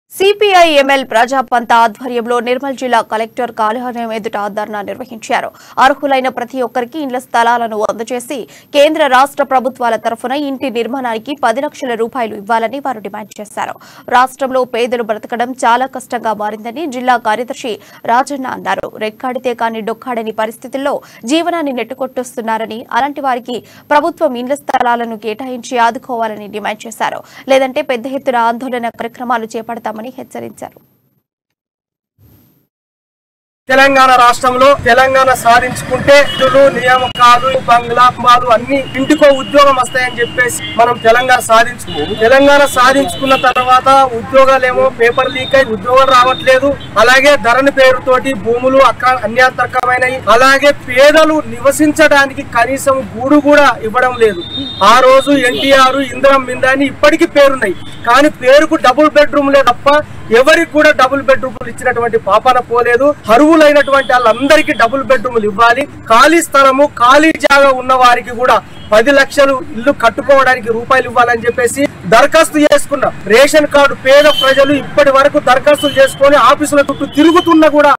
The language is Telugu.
సిపిఐ ఎంఎల్ ప్రజాపంత ఆధ్వర్యంలో నిర్మల్ జిల్లా కలెక్టర్ కార్యాలయం ఎదుట ధర్నా నిర్వహించారు అర్హులైన ప్రతి ఒక్కరికి ఇండ్ల స్థలాలను అందజేసి కేంద్ర రాష్ట్ర ప్రభుత్వాల తరఫున ఇంటి నిర్మాణానికి పది లక్షల రూపాయలు ఇవ్వాలని వారు డిమాండ్ చేశారు రాష్ట్రంలో పేదలు బ్రతకడం చాలా కష్టంగా మారిందని జిల్లా కార్యదర్శి రాజన్న అన్నారు రెక్కాడితే కాని డొక్కాడని పరిస్థితుల్లో జీవనాన్ని నెట్టుకొట్టొస్తున్నారని అలాంటి వారికి ప్రభుత్వం ఇండ్ల స్థలాలను కేటాయించి ఆదుకోవాలని డిమాండ్ చేశారు లేదంటే పెద్ద ఎత్తున ఆందోళన కార్యక్రమాలు చేపడతామని హెచ్చరించారు తెలంగాణ రాష్ట్రంలో తెలంగాణ సాధించుకుంటే ఇల్లులు నియామకాలు బంగ్లాలు అన్ని ఇంటికో ఉద్యోగం వస్తాయని చెప్పేసి మనం తెలంగాణ సాధించుకు తెలంగాణ సాధించుకున్న తర్వాత ఉద్యోగాలేమో పేపర్ లీక్ అయి ఉద్యోగాలు రావట్లేదు అలాగే ధరని పేరుతోటి భూములు అక్క అన్యాతరకమైనవి అలాగే పేదలు నివసించడానికి కనీసం గూడు కూడా ఇవ్వడం లేదు ఆ రోజు ఎన్టీఆర్ ఇందిరం మిందని ఇప్పటికీ పేరున్నాయి కానీ పేరుకు డబుల్ బెడ్రూమ్లే తప్ప ఎవరికి కూడా డబుల్ బెడ్రూమ్లు ఇచ్చినటువంటి పాపన పోలేదు అరువులైనటువంటి వాళ్ళందరికీ డబుల్ బెడ్రూమ్లు ఇవ్వాలి ఖాళీ స్థలము ఖాళీ జాగా ఉన్న వారికి కూడా పది లక్షలు ఇల్లు కట్టుకోవడానికి రూపాయలు ఇవ్వాలని చెప్పేసి దరఖాస్తు చేసుకున్నాం రేషన్ కార్డు పేద ప్రజలు ఇప్పటి వరకు దరఖాస్తులు చేసుకొని ఆఫీసుల చుట్టూ తిరుగుతున్నా కూడా